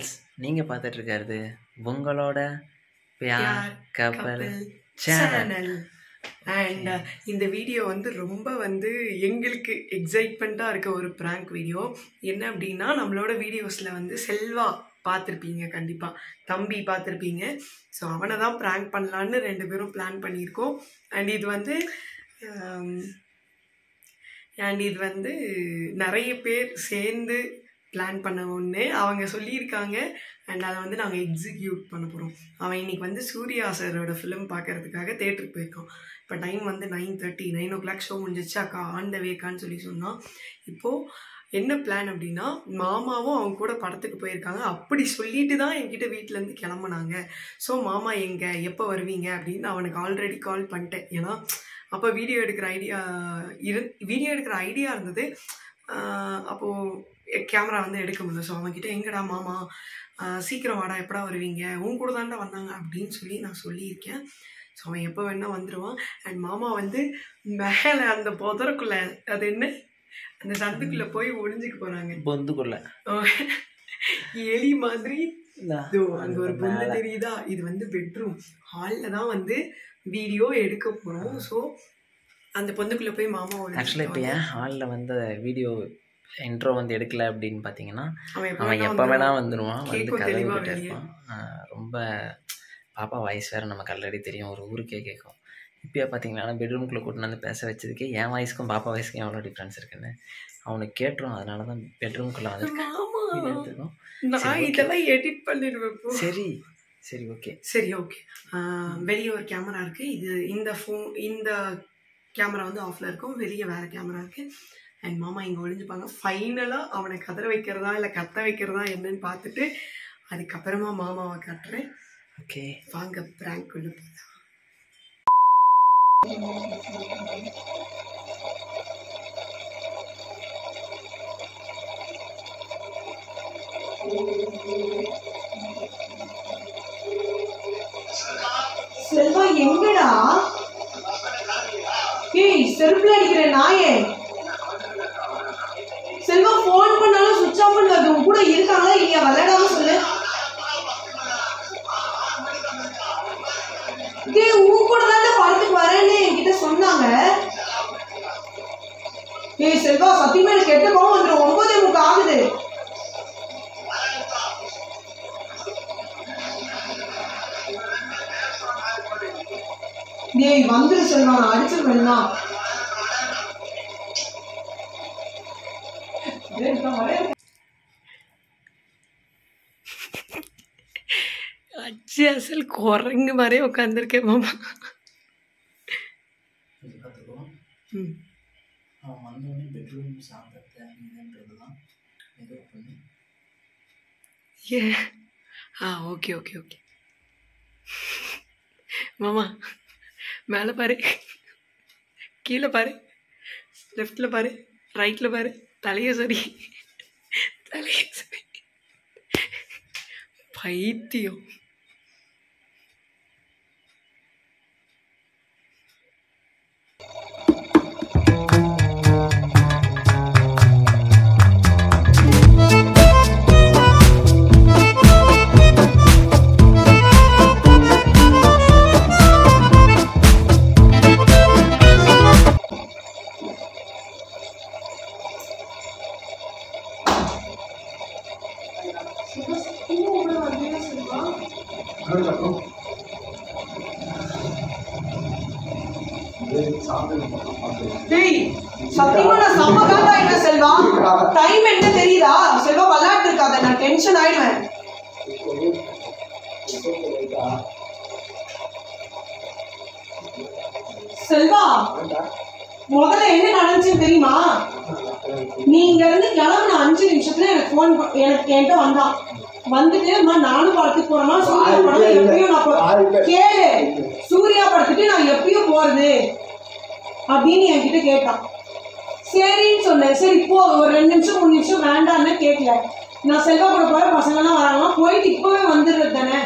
Girls நீங்கள் பார்த்துட்டு இருக்கிறது உங்களோட பியார் பியார் கப்பல் கப்பல் சேனல் சேனல் அண்ட் இந்த வீடியோ வந்து ரொம்ப வந்து எங்களுக்கு எக்ஸைட்மெண்ட்டாக இருக்க ஒரு ப்ராங்க் வீடியோ என்ன அப்படின்னா நம்மளோட வீடியோஸில் வந்து செல்வா பார்த்துருப்பீங்க கண்டிப்பாக தம்பி பார்த்துருப்பீங்க ஸோ அவனை தான் ப்ராங்க் பண்ணலான்னு ரெண்டு பேரும் பிளான் பண்ணியிருக்கோம் அண்ட் இது வந்து அண்ட் இது வந்து நிறைய பேர் சேர்ந்து பிளான் பண்ண ஒன்று அவங்க சொல்லியிருக்காங்க அண்ட் அதை வந்து நாங்கள் எக்ஸிக்யூட் பண்ண போகிறோம் அவன் இன்னைக்கு வந்து சூர்யா சாரோட ஃபிலிம் பார்க்கறதுக்காக தேட்டருக்கு போயிருக்கான் இப்போ டைம் வந்து nine thirty nine o'clock show முடிஞ்சிச்சு அக்கா ஆன் த வேக்கான்னு சொல்லி சொன்னான் இப்போது என்ன பிளான் அப்படின்னா மாமாவும் அவங்க கூட படத்துக்கு போயிருக்காங்க அப்படி சொல்லிட்டு தான் என்கிட்ட வீட்டிலேருந்து கிளம்புனாங்க ஸோ மாமா எங்கே எப்போ வருவீங்க அப்படின்னு அவனுக்கு ஆல்ரெடி கால் பண்ணிட்டேன் ஏன்னா அப்போ வீடியோ எடுக்கிற ஐடியா இரு வீடியோ எடுக்கிற ஐடியா இருந்தது ஆஹ் அப்போது கேமரா வந்து எடுக்க முடியல ஸோ அவன்கிட்ட எங்கடா மாமா ஆஹ் சீக்கிரம் வாடா எப்படா வருவீங்க உன் கூட தாண்டா வந்தாங்க அப்படின்னு சொல்லி நான் சொல்லியிருக்கேன் ஸோ அவன் எப்போ வேணா வந்துடுவான் அண்ட் மாமா வந்து மேலே அந்த புதருக்குள்ள அது என்ன அந்த சந்துக்குள்ளே போய் ஒளிஞ்சுக்க போகிறாங்க பொந்துக்குள்ள எலி மாதிரி இதோ அங்க ஒரு பொண்ணு மேல. தெரியுதா இது வந்து பெட்ரூம் ஹால்ல தான் வந்து வீடியோ எடுக்க போறோம் ஸோ அந்த பொண்ணுக்குள்ள போய் மாமா ஆக்சுவலாக இப்போ ஏன் ஹாலில் வந்து வீடியோ இன்ட்ரோ வந்து எடுக்கல அப்படின்னு பார்த்தீங்கன்னா அவன் எப்ப அவன் வேணா எப்போ வேணா வந்துருவான். வந்துடுவான் வந்து கேக்கும் கதவு தெளிவா கிட்ட வெளியே. இருப்பான் ஆஹ் ரொம்ப பாப்பா வாய்ஸ் வேறு நமக்கு ஆல்ரெடி தெரியும் ஒரு ஊருக்கே கேட்கும் இப்போயே பார்த்தீங்கன்னா பெட்ரூம்குள்ளே கூட்டின்னு வந்து பேச வச்சதுக்கே என் வாய்ஸ்க்கும் பாப்பா வாய்ஸ்க்கும் எவ்வளோ டிஃப்ரென்ஸ் இருக்குன்னு அவனுக்கு கேட்டுரும் அதனால தான் பெட்ரூம்குள்ளே வந்து மாமா வீடியோ எடுத்துருக்கோம் நான் சரி, okay. இதெல்லாம் எடிட் பண்ணிடுவேன் போ. சரி சரி ஓகே சரி ஓகே வெளியே ஒரு கேமரா இருக்கு இது இந்த ஃபோன் இந்த கேமரா வந்து ஆஃப்ல இருக்கும் வெளியே வேற கேமரா இருக்கு அண்ட் மாமா இங்க ஒளிஞ்சுப்பாங்க ஃபைனலா அவனை கதற வைக்கிறதா இல்ல கத்த வைக்கிறதா என்னன்னு பார்த்துட்டு அதுக்கப்புறமா மாமாவை காட்டுறேன் ஓகே வாங்க பிராங்க் உள்ள போலாம் செல்வா எங்கடா ஏய் செருப்புல அடிக்கிற நாயே செல்வா ஃபோன் பண்ணாலும் சுவிட்ச் ஆஃப் பண்ணல உன் கூட இருக்காங்களா இல்லையா விளையாடாம சொல்லு டேய் உன் கூட தானே படத்துக்கு வரேன்னு என்கிட்ட சொன்னாங்க ஏய் செல்வா சத்தியமா எனக்கு கெட்ட கோவம் வந்துடும் ஒன்பதே முக்கு ஆகுது டேய் வந்துரு செல்வா நான் அடிச்சிருவேன்னா டேய் நான் வரேன் அச்சு அசல் குரங்கு மாதிரியே உட்காந்துருக்கேன் மாமா ம் அவன் வந்தோடனே பெட்ரூம் சாப்பிட்றது இதுன்றது தான் இது பண்ணி ஏ ஆ ஓகே ஓகே ஓகே மாமா மேலே பாரு கீழே பாரு லெஃப்டில் பாரு ரைட்டில் பாரு தலைய சரி தலைய சரி பைத்தியம் செல்வா சத்தியமா உன் கூட வரலையா செல்வா டேய் சத்தியமா நான் செம்ம காண்டாயிட்டேன் செல்வா டைம் என்ன தெரியுதா செல்வா விளையாட்டு இருக்காத நான் டென்ஷன் ஆயிடுவேன் செல்வா முதல்ல என்ன நடந்துச்சுன்னு தெரியுமா நீங்க இருந்து கிளம்புன அஞ்சு நிமிஷத்துல எனக்கு ஃபோன் எனக்கு என்கிட்ட வந்தான் வந்துட்டு அம்மா நானும் படத்துக்கு போறேன்னா சூர்யா படம் எப்பயும் நான் போ- கேளு சூர்யா படத்துக்கு நான் எப்பயும் போறது அப்படின்னு என்கிட்ட கேட்டான் சரின்னு சொன்னேன் சரி போ ஒரு ரெண்டு நிமிஷம் மூணு நிமிஷம் வேண்டான்னு கேட்கல நான் செல்வா கூட போற பசங்க எல்லாம் வராங்களா போயிட்டு இப்பவே வந்துடுறது தானே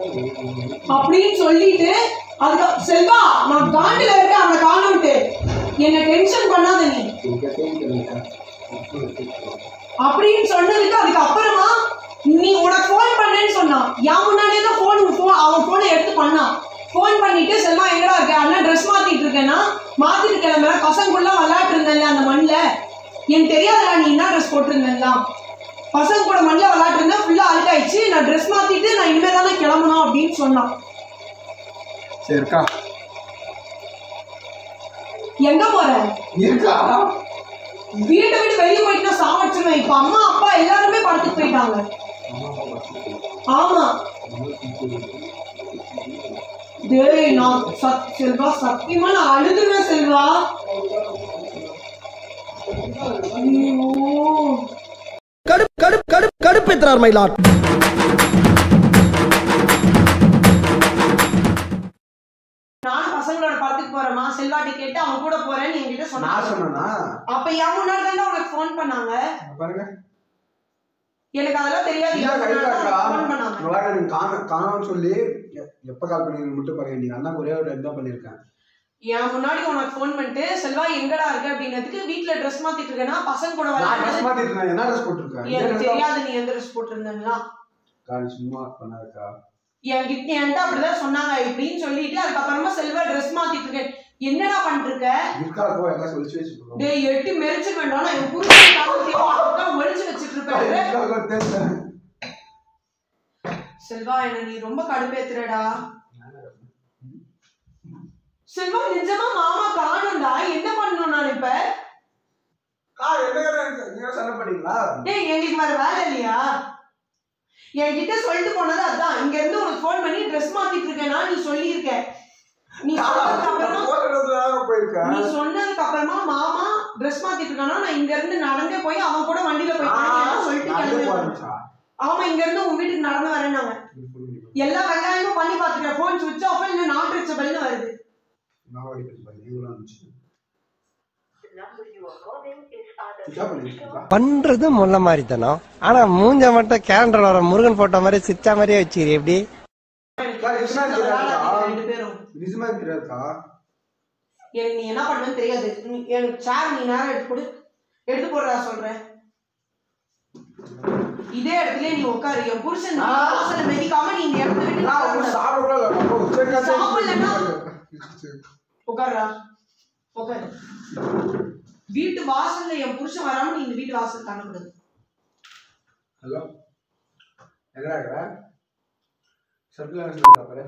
அப்படின்னு சொல்லிட்டு அதுக்கு செல்வா நான் காண்டில இருக்கேன் அவனை காணும்ட்டு என்ன டென்ஷன் பண்ணாத நீ இங்கே கேட்குறீங்க அப்படின்னு சொன்னதுக்கு அதுக்கு அப்புறமா நீ உனக்கு ஃபோன் பண்ணேன்னு சொன்னான் என் முன்னாடியே தான் ஃபோன் ஃபோன் அவன் ஃபோனை எடுத்து பண்ணான் ஃபோன் பண்ணிட்டு செல்வா எங்கடா இருக்க அண்ணா ட்ரெஸ் மாத்திட்டு இருக்கேன்னா மாத்திட்டு கிளம்புற பசங்குள்ள விளையாட்டு இருந்தேன்ல அந்த மண்ணில் எனக்கு தெரியாதுடா நீ என்ன ட்ரெஸ் போட்டிருந்தேன்லாம் பசங்க கூட மண்ணில் விளையாட்டு இருந்தேன் ஃபுல்லாக அழுக்காயிடுச்சு நான் ட்ரெஸ் மாத்திட்டு நான் இனிமே தானே கிளம்பணும் அப்படின்னு சொன்னான் சரிக்கா எங்க போற இருக்கா வீட்டை விட்டு வெளியே போயிட்டு நான் சாவடிச்சிருவேன் இப்போ அம்மா அப்பா எல்லாருமே படத்துக்கு போயிட்டாங்க ஆமா டேய் நான் சத் செல்வா சத்தியமா நான் அழுதுவேன் செல்வா ஐயோ கடுப்பு கடுப்பு கடுப்பு கடுப்பேத்துறார் மயிலாட் நானும் பசங்களோட படத்துக்கு போறேம்மா செல்வாட்டி கேட்டு அவன் கூட போறேன்னு என்கிட்ட நான் சொன்னாங்க சொன்னேன்னா அப்ப என் முன்னாடி தானே உனக்கு ஃபோன் பண்ணாங்க பாருங்க எனக்கு அதெல்லாம் தெரியாது இல்ல, என் முன்னாடி கைதாக்கா. தான் ஃபோன் பண்ணாங்க இங்க பாருங்க, நீங்க காண- காணோம்னு சொல்லி எ- எப்ப கால் பண்ணீங்க மட்டும் பாருங்க நீங்க அண்ணாக்கு ஒரே ஒரு டைம் தான் பண்ணிருக்கேன் என் முன்னாடி உனக்கு ஃபோன் பண்ணிட்டு செல்வா எங்கடா இருக்க அப்படின்னதுக்கு வீட்ல ட்ரெஸ் மாத்திட்டு இருக்கேன்னா பசங்க கூட நான் ட்ரெஸ் விளையாடு மாத்திட்டு இருந்தேன். என்ன ட்ரெஸ் போட்டிருக்கேன் இதே எனக்கு dress தான். தெரியாது நீ எந்த ட்ரெஸ் போட்டிருந்தேன்னா அக்கா, நீ சும்மா பண்ணாதக்கா என்கிட்ட என்கிட்ட அப்படிதான் சொன்னாங்க இப்படின்னு சொல்லிட்டு அதுக்கப்புறமா செல்வா ட்ரெஸ் மாத்திட்டு இருக்கேன் என்னடா பண்ணிட்டு இருக்க இருக்காக்கோ எல்லாம் சொல்லி வச்சுருக்கோம் டேய் எட்டி மெரிச்சு வேண்டாம் நான் என் புருஷன் ஒழிச்சு வச்சிட்டு இருப்பேன் செல்வா என்ன நீ ரொம்ப கடுப்பேத்துறடா செல்வா நிஜமா மாமா காணும்டா என்ன பண்ணணும் நான் இப்ப நீங்க சண்டை பண்ணீங்களா டேய் எங்களுக்கு வேற வேலை இல்லையா என்கிட்ட சொல்லிட்டு போனது அதான் இங்க இருந்து உனக்கு ஃபோன் பண்ணி ட்ரெஸ் மாத்திட்டு இருக்கேனா நீ சொல்லியிருக்க நீ சொன்னதுக்கு அப்புறமா நீ போயிருக்கேன் சொன்னதுக்கு அப்புறமா மாமா ட்ரெஸ் மாத்திட்டு இருக்கானா நான் இங்க இருந்து நடந்தே போய் அவன் கூட வண்டியில போயிட்டான் சொல்லிட்டு கிளம்பி வந்தேன். ஆமா இங்க இருந்து உன் வீட்டுக்கு நடந்து வரேன் நாங்க எல்லா வெங்காயமும் பண்ணி பாத்துட்டேன் போன் சுவிட்ச் ஆஃப் இல்ல நாட் ரீச்சபிள்னு வருது பண்றது முல்ல மாதிரி தானோ ஆனா மூஞ்ச மட்டும் கேலண்டர் வர முருகன் போட்டோ மாதிரி சிரிச்சா மாதிரியே வச்சிரு எப்படி ரெண்டு பேரும் நிஜமா தெரியாதுக்கா எனக்கு நீ என்ன பண்ணுன்னு தெரியாது நீ- எனக்கு சேர் நீ நேரம் எடுத்து கொடு எடுத்து போடுறா சொல்றேன் இதே இடத்துல நீ உட்காரு என் புருஷன் ஆ. வாசல்ல மிதிக்காம நீ இந்த இடத்த விட்டு நான் ஒண்ணும் சாப்பிட கூட இல்லை. அப்போ சரிக்கா, சரி. சாப்பிடலன்னா? உட்காருடா உட்காரு வீட்டு வாசல்ல என் புருஷன் வராம நீ இந்த வீட்டு வாசல் தாண்டக்கூடாது ஹலோ எங்கடா இருக்கிற சர்க்குலர் இருக்கா பாரு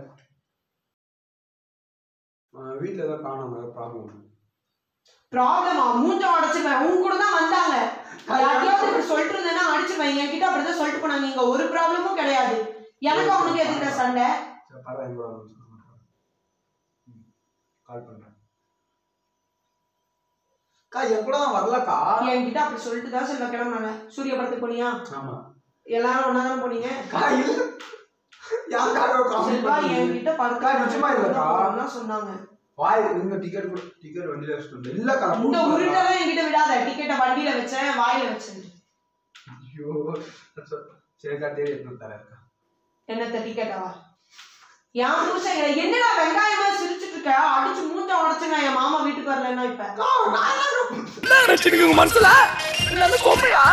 வீட்டில் ஏதோ காணும் ப்ராப்ளம் ப்ராப்ளமா மூஞ்ச உடச்சிருவேன் உன் கூட தான் வந்தாங்க யார்கிட்டயாவது இப்படி சொல்லிட்டு இருந்தேன்னா அடிச்சிருவேன் என்கிட்ட அப்படிதான் சொல்லிட்டு போனாங்க இங்க ஒரு ப்ராப்ளமும் கிடையாது எனக்கு அவனுக்கு எதுக்குற சண்டை சரி பரவாயில்ல எங்க கால் பண்ணுறேன் அக்கா என் கூட தான் வரலக்கா என்கிட்ட அப்படி சொல்லிட்டு தான் செல்வ கிளம்புனாங்க சூரிய படத்துக்கு போனியா ஆமா எல்லாரும் ஒன்னா தான் போனீங்க அக்கா இல்ல யாருக்காக செல்வா காமெடி என்கிட்ட அக்கா, நிஜமா இல்லக்கா? படுக்க சொன்னாங்க வாய் இந்த டிக்கெட் கூட டிக்கெட் வண்டியில வச்சுட்டு வந்தேன் இல்லக்கா நான் இந்த கூட்டிட்டு வரேன். உருட்டெல்லாம் என்கிட்ட விடாத டிக்கெட்டை வண்டியில வச்சேன் வாயில வச்சேன் ஐயோ சரிக்கா தேடி எடுத்து தரேன்க்கா என்னத்த டிக்கெட்டாவா என் புருஷன் இங்க என்னடா வெங்காயமா சிரிச்சிட்டு இருக்க அடிச்சு மூஞ்ச உடச்சுங்க என் மாமா வீட்டுக்கு வரலன்னா இப்ப மனசுல கோப்பையா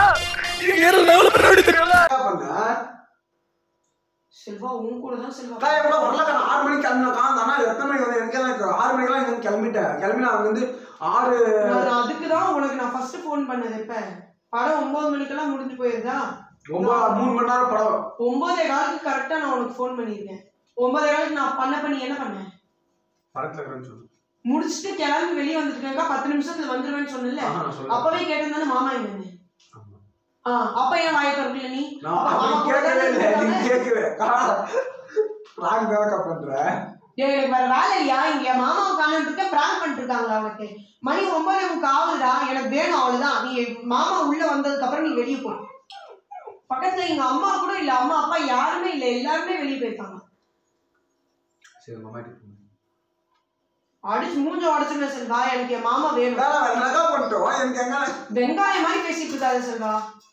என்ன பண்ண செல்வா உன் கூட தான் செல்வா அக்கா, என் கூட வரலக்கா நான் ஆறு மணிக்கு கிளம்பினக்கா அந்த அண்ணா எத்தனை மணிக்கு வந்து எனக்கு எனக்கு ஆறு மணிக்கெல்லாம் இங்க கிளம்பிட்டேன் கிளம்பி நான் வந்து ஆறு நான் அதுக்கு தான் உனக்கு நான் ஃபர்ஸ்ட் ஃபோன் பண்ணது இப்ப படம் ஒன்பது மணிக்கெல்லாம் முடிஞ்சு போயிருதா ஒன்பது மூணு மணி நேரம் படம் ஒன்பதே காலுக்கு கரெக்டா நான் உனக்கு ஃபோன் பண்ணியிருக்கேன் ஒன்பதே காலுக்கு நான் பண்ண பண்ணி என்ன பண்ணேன் படத்துல இருக்கிறேன்னு சொல்லு முடிச்சுட்டு கிளம்பி வெளியே வந்துருக்கேங்க பத்து நிமிஷத்துல வந்துருவேன்னு சொன்னல ஆஹா, நான் சொல்றேன். அப்பவே கேட்டிருந்தானே மாமா எங்க ஆமா. ஆ அப்ப ஏன் வாயை திறக்கல நீ நான் அப்ப அப்படி மாமா கூட கேட்கவே தானே இல்லை நீ இருக்காங்க? கேட்கவே ராங் தானக்கா பண்ற டேய், எனக்கு வேற வேலை இல்லையா இங்க என் மாமாவை காணிட்டு இருக்க பிராங்க் பண்ணிட்டு இருக்காங்க அவனுக்கு மணி ஒன்பதே முக்கா ஆகுதுடா எனக்கு வேணும் அவ்வளவுதான் நீ மாமா உள்ள வந்ததுக்கு அப்புறம் நீ வெளியே போ பக்கத்துல எங்க அம்மா கூட இல்ல அம்மா அப்பா யாருமே இல்ல எல்லாருமே வெளியே போயிருக்காங்க சரி மாமா கிட்ட போங்க. அடிச்சு மூஞ்ச உடச்சுமே செல்வா எனக்கு என் மாமா வேணும் வேற வேற நகை பண்ணிட்டோம் எனக்கு எங்க வெங்காயம் மாதிரி பேசிட்டு இருக்காது செல்வா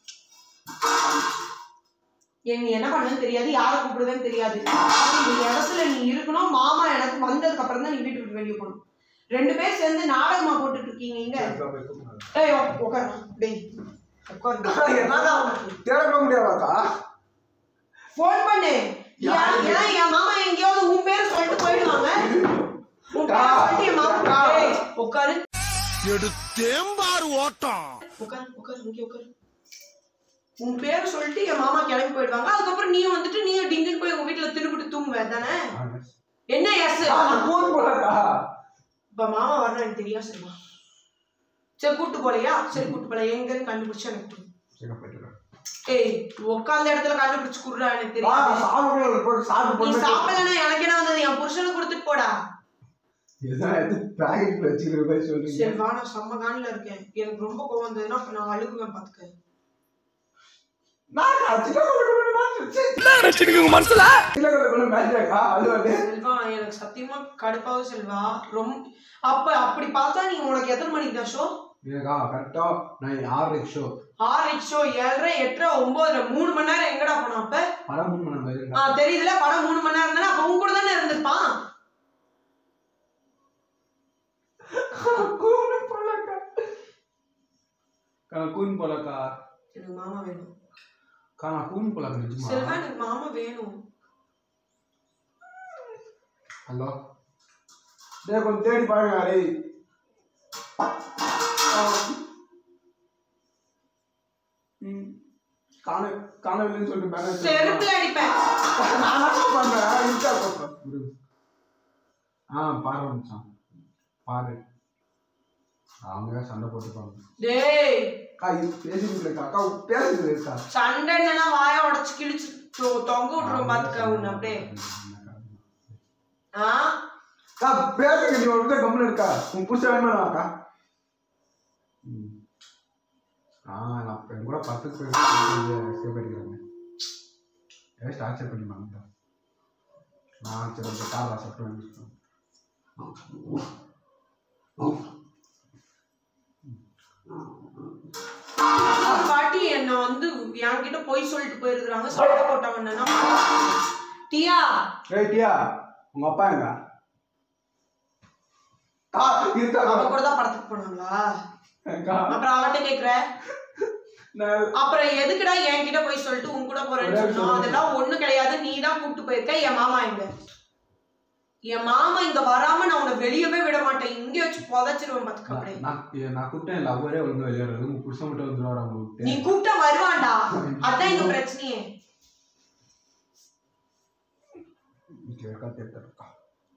என் நீ என்ன பண்ணுன்னு தெரியாது யாரை கூப்பிடுவேன்னு தெரியாது ஆனா இந்த இடத்துல நீ இருக்கணும் மாமா எனக்கு வந்ததுக்கு அப்புறம் தான் நீ வீட்டு விட்டு வெளியே போகணும் ரெண்டு பேர் சேர்ந்து நாடகமா போட்டுட்டு இருக்கீங்க இங்க ஏய் உக்- உட்காரு டேய் உட்காரு என்னக்கா தேட போக முடியாதாக்கா ஃபோன் பண்ணு ஏன் ஏன் என் மாமா எங்கேயாவது உன் பேர் சொல்லிட்டு போயிடுவாங்க உன் பேர் சொல்லிட்டு என் மாமா ஏய், உட்காரு எடுத்தேம்பாரு ஓட்டம் உட்காரு உட்காரு இங்கே உட்காரு உன் பேர் சொல்லிட்டு என் மாமா கிளம்பி போயிடுவாங்க அதுக்கப்புறம் நீயும் வந்துட்டு நீயும் டிங்குன்னு போய் உங்க வீட்டுல திருப்பிட்டு தூங்குவ தானே என்ன எஸ் ஃபோன் போடக்கா இப்ப மாமா வரணும் எனக்கு தெரியும் சரிமா சரி கூட்டு போலையா சரி கூட்டு போல எங்கன்னு கண்டுபிடிச்சு எனக்கு சொல்லு. சரி போயிட்டு ஏய் உட்காந்த இடத்துல கண்டுபிடிச்சு குடுறா எனக்கு வா தெரியும் சாப்பிட போய் சாப்பிட்டு நீ போட்டு சாப்பிடலன்னா எனக்கு என்ன வந்தது என் புருஷனுக்கு கொடுத்துட்டு போடா எதாவது எடுத்து பேக்கெட்ல வச்சுக்கிற மாதிரி சொல்றீங்க சரி வா நான் செம்ம காணில இருக்கேன் எனக்கு ரொம்ப கோவம் வந்ததுன்னா அப்ப நான் அழுகுவேன் பாத்துக்க நான் சின்ன மனசுல சின்ன கொண்டு மேட்சாக்கா அது வந்து செல்வா எனக்கு சத்தியமா கடுப்பாவும் செல்வா ரொம்ப அப்ப அப்படி பார்த்தா நீ உனக்கு எத்தனை மணிக்கு தான் ஷோ ஏக்கா கரெக்டா நான் ஆறு ஷோ ஆறு ஷோ ஏழரை எட்டரை ஒன்பதுல மூணு மணி நேரம் எங்கடா போனோம் அப்ப படம் பண்ண மாதிரி ஆ தெரியுதுல படம் மூணு மணி நேரம் தானே அப்ப உன் கூட தானே இருந்திருப்பான் கூன் போலக்கா கா கூன் போலக்கா எனக்கு மாமா வேணும் கா நான் கூன் போலக்கா நிஜமா செல்வா எனக்கு மாமா வேணும் ஹலோ டேய் கொஞ்சம் தேடி பாருங்க டேய் ம் காண காணவில்லைன்னு சொல்லிட்டு பேனர் செருப்புல அடிப்பேன் நான் என்ன பண்றேன் இன்ஸ்டா போட்டேன் ஆ பாரு மச்சான் பாரு அவங்க சண்டை போட்டுப்பாங்க டேய் அக்கா இது பேசிட்டு இருக்கா அக்கா பேசுறது இருக்கா சண்டை என்னன்னா வாய உடைச்சு கிழிச்சு தொ- தொங்க விட்டுருவோம் பாத்துக்க உன்னை அப்படியே ஆ அக்கா பேசுங்க நீ ஒரு கம்முன்னு இருக்கா உன் புருஷன் வேணுமா அக்கா ம். ஆ நான் இப்போ என் கூட பத்து பேர் சேவ் பண்ணிக்கிறாங்க ஏன் டார்ச்சர் பண்ணி வாங்க நான் சரி அந்த கார் வாசல் பாட்டி என்ன வந்து என்கிட்ட போய் சொல்லிட்டு போயிருக்காங்க சண்டை போட்டாங்கன்னா டியா ஏய் டியா உங்க அப்பா எங்க கா இருக்கா அவ கூட தான் படத்துக்கு போனாங்களா அக்கா அப்புறம் அவட்ட கேக்குற நான் அப்புறம் எதுக்குடா என்கிட்ட போய் சொல்லிட்டு உன் கூட போறேன்னு சொன்னோம் அதெல்லாம் ஒண்ணு கிடையாது நீ தான் கூப்பிட்டு போயிருக்க என் மாமா எங்க என் மாமா இங்க வராம நான் உன்னை வெளியவே விட மாட்டேன் இங்கே வச்சு புதைச்சிருவேன் பாத்துக்க அப்படியே நான் நான் கூப்பிட்டேன் இல்லை அவரே வந்து விளையாடுறது உங்க புருஷன் மட்டும் வந்துருவாரு அவங்க நீ கூப்பிட்டா வருவான்டா அதான் எங்க பிரச்சனையே இருக்கா தேட்டருக்கா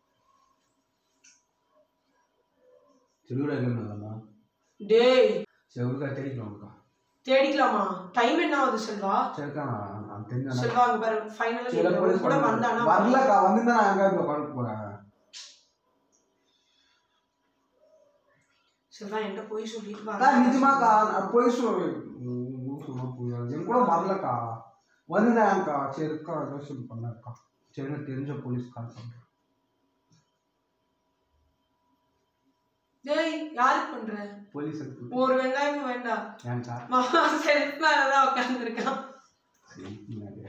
செல்லுடா இல்லைன்னா டேய் செல்லுடா தெரிக்கலாம்க்கா தேடிக்கலாமா டைம் என்ன ஆகுது செல்வா சரிக்கா நான் நான் தெரிஞ்சேன் செல்வா அங்க பாரு ஃபைனலா கூட வந்தானா வரலக்கா வந்து தான் நான் எங்க இப்போ உட்காந்து போறேன் செல்வா என்கிட்ட போய் சொல்லிட்டு அக்கா வா நிஜமாக்கா நான் போய் சொல்லு சொன்னா புரியாது என் கூட வரலக்கா வந்துதான்க்கா சரிக்கா ஏதோ சொல்லி பண்ணக்கா சரி எனக்கு தெரிஞ்ச போலீஸ் கால் பண்ணுறேன் டேய் யாருக்கு பண்ற போலீஸ் இருக்கு ஒரு வெங்காயமும் வேண்டாம் ஏன்க்கா மாமா செல்ஃப் மேலதான் உட்காந்துருக்கான் சரி முன்னாடி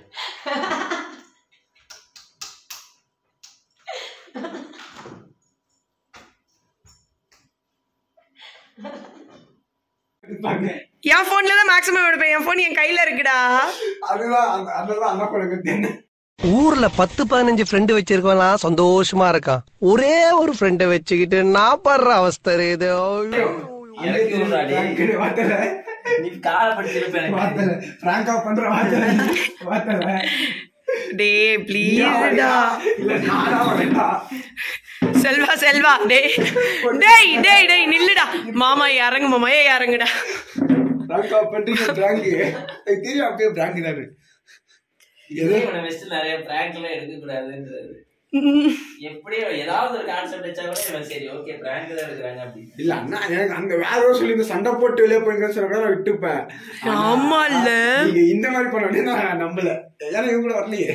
என் ஃபோன்ல தான் மேக்ஸிமம் எடுப்பேன் என் ஃபோன் என் கையில இருக்குடா அதுதான் அந்த அதுதான் அண்ணா கூட தெரியும் ஊர்ல பத்து பதினஞ்சு ஃப்ரெண்டு வச்சிருக்கவன்லாம் சந்தோஷமா இருக்கான் ஒரே ஒரு ஃப்ரெண்டை வச்சுக்கிட்டு நான் படுற அவஸ்தை இது எனக்கு ஒரு அடி. வார்த்தை நீ காலை படிச்சிருப்ப வார்த்தை பிராங்கா பண்ற வார்த்தை வார்த்தை டே ப்ளீஸ்டா இல்ல நானா வரேன்டா செல்வா செல்வா டேய் டேய் டேய் டேய் நில்லுடா மாமா இறங்கு மாமா ஏ இறங்குடா பிராங்கா பண்றீங்க பிராங்கு எனக்கு தெரியும் அப்பயே பிராங்கு தானே இதே இவனை வச்சுட்டு நிறைய prank எல்லாம் எடுக்க கூடாதுன்றது எப்படியோ ஏதாவது ஒரு கான்செப்ட் வச்சா கூட இவன் சரி ஓகே prank தான் எடுக்கிறாங்க அப்படின்னு இல்ல அண்ணா எனக்கு அந்த வேற ஏதோ சொல்லி இந்த சண்டை போட்டு வெளியே போயிருங்கன்னு சொன்னா கூட நான் விட்டுப்பேன் ஆனா, ஆமால்ல. நீங்க இந்த மாதிரி பண்ண நான் நம்பல ஏன்னா இவங்க கூட வரலையே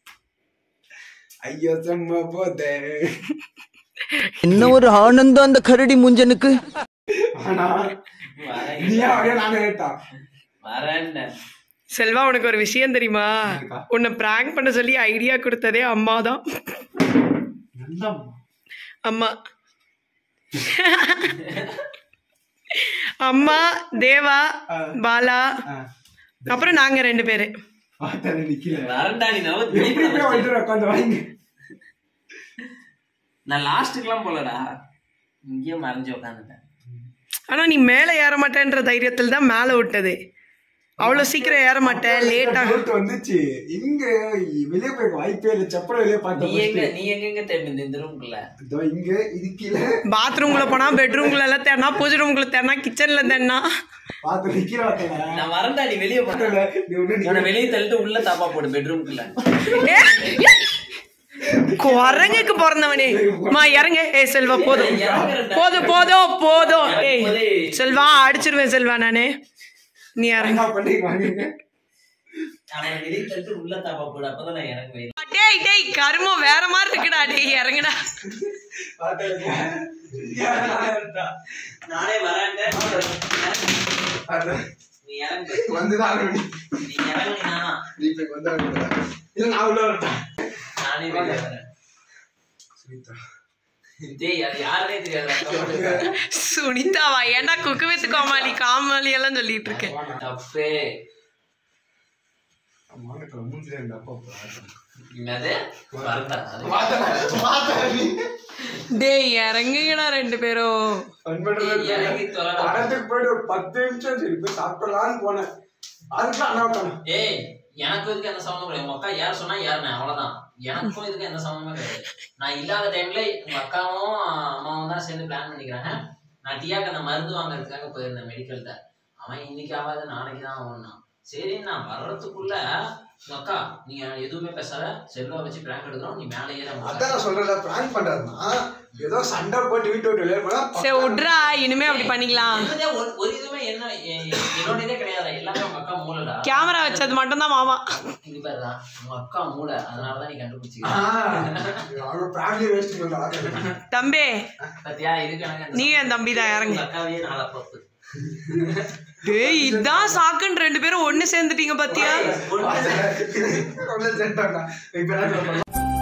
ஐயோ செம்ம போதே என்ன ஒரு ஆனந்தம் அந்த கரடி முஞ்சனுக்கு ஆனா வரேன் நீயா அப்படியே நானே கேட்டான் வரேன்னு செல்வா உனக்கு ஒரு விஷயம் தெரியுமா உன்னை பிராங்க் பண்ண சொல்லி ஐடியா கொடுத்ததே அம்மா தான் அம்மா அம்மா தேவா பாலா அப்புறம் நாங்க ரெண்டு பேரு பார்த்தா நிக்கல வரண்டா நீ நவுத்து எப்படி இப்படியே வந்துட்டு உட்காந்து வாங்க நான் லாஸ்ட்டுக்கெல்லாம் போலடா இங்கேயே மறைஞ்சு உட்காந்துட்டேன் ஆனா நீ மேலே ஏற மாட்டேன்ற தைரியத்தில் தான் மேலே விட்டது அவ்வளோ சீக்கிரம் ஏற மாட்டேன் லேட்டா டவுட் வந்துச்சு இங்க வெளியே போய் வாய்ப்பே இல்லை செப்பல வெளியே நீ பார்த்தேன் எங்க first. நீ எங்க தேடி இந்த ரூம்குள்ள இதோ இங்க இது கீழே பாத்ரூம்குள்ள போனா பெட்ரூம்குள்ள எல்லாம் தேடினா பூஜை ரூம்குள்ள தேடினா கிச்சன்ல தேடினா பார்த்து நிக்கிற வார்த்தையில நான் வரண்டா நீ வெளியே போன நீ ஒண்ணு உன்னை வெளியே தள்ளிட்டு உள்ள தாப்பா போடு பெட்ரூம்குள்ள குரங்குக்கு பிறந்தவனே மா இறங்க ஏய் செல்வா போதும் போதும் போதும் போதும் ஏய் செல்வா அடிச்சிருவேன் செல்வா நானு நீ இறங்க என்ன பண்ணி வாங்குங்க அவனை வெளியே தள்ளிட்டு உள்ள தாப்பா போடு அப்பதான் நான் இறங்குவேன் டேய் டேய் கருமம் வேற மாதிரி இருக்குடா டேய் இறங்குடா நானே வரேன் நீ இறங்கு வந்துதான் ஆகணும். நீ இறங்குனா நீ இப்ப வந்து ஆகணும். இல்ல நான் உள்ள வரட்டேன் நானே வெளியே வரேன் சுனிதா டேய் அது யாருனே தெரியாது சுனிதாவா ஏன்டா குக்கு வித்து கோமாளி காமாளி எல்லாம் சொல்லிட்டு இருக்கேன் தப்பே மானக்கல மூஞ்சில இருந்த அப்பா அப்பா என்னது வரண்டா அது டேய் இறங்குங்கடா ரெண்டு பேரும் ஃபன் பண்றது இறங்கி தொலைடா. படத்துக்கு போயிட்டு ஒரு பத்து நிமிஷம் சரி போய் சாப்பிடலான்னு போனேன் அதுக்குலாம் அண்ணா உட்காந்து ஏய் எனக்கு இதுக்கு எந்த சம்மந்தம் கிடையாது உங்க அக்கா யார் சொன்னா யாருன்னு அவ்வளவுதான் எனக்கும் இதுக்கு எந்த சம்மந்தமும் கிடையாது நான் இல்லாத டைம்ல உங்க அக்காவும் அம்மாவும் தான் சேர்ந்து பிளான் பண்ணிக்கிறாங்க நான் டியாக்கு அந்த மருந்து வாங்குறதுக்காக போயிருந்தேன் மெடிக்கல்ல அவன் இன்னைக்கு ஆகாது நாளைக்கு தான் ஆகணும் சரி நான் வர்றதுக்குள்ள உங்க அக்கா நீ எதுவுமே பேசாத செல்வா வச்சு பிராங்க் எடுக்கிறோம் நீ மேலே ஏற அதான் நான் சொல்றேன்ல பிராங்க் பண்றதுனா ஏதோ சண்டை போட்டு வீட்டு விட்டு வெளியே போனா சரி விட்றா இனிமே அப்படி பண்ணிக்கலாம் என்னதே ஒரு ஒரு இதுவுமே என்ன எ- என்னோடதே கிடையாது எல்லாமே உங்க அக்கா மூலடா கேமரா வச்சது மட்டும் தான் மாமா இது பாருடா உங்க அக்கா மூளை அதனாலதான் நீ கண்டுபிடிச்சி அவங்க பிராங்க்லயே வேஸ்ட் பண்றாங்க தம்பி பத்தியா இதுக்கு எனக்கு அந்த நீ என் தம்பி தான் இறங்கு உங்க அக்காவையே நாளா பப்பு டேய் இதான் சாக்குன்னு ரெண்டு பேரும் ஒண்ணு சேர்ந்துட்டீங்க பாத்தியா ஒன்னும் சென்டாங்க இப்ப என்ன சொல்றேன்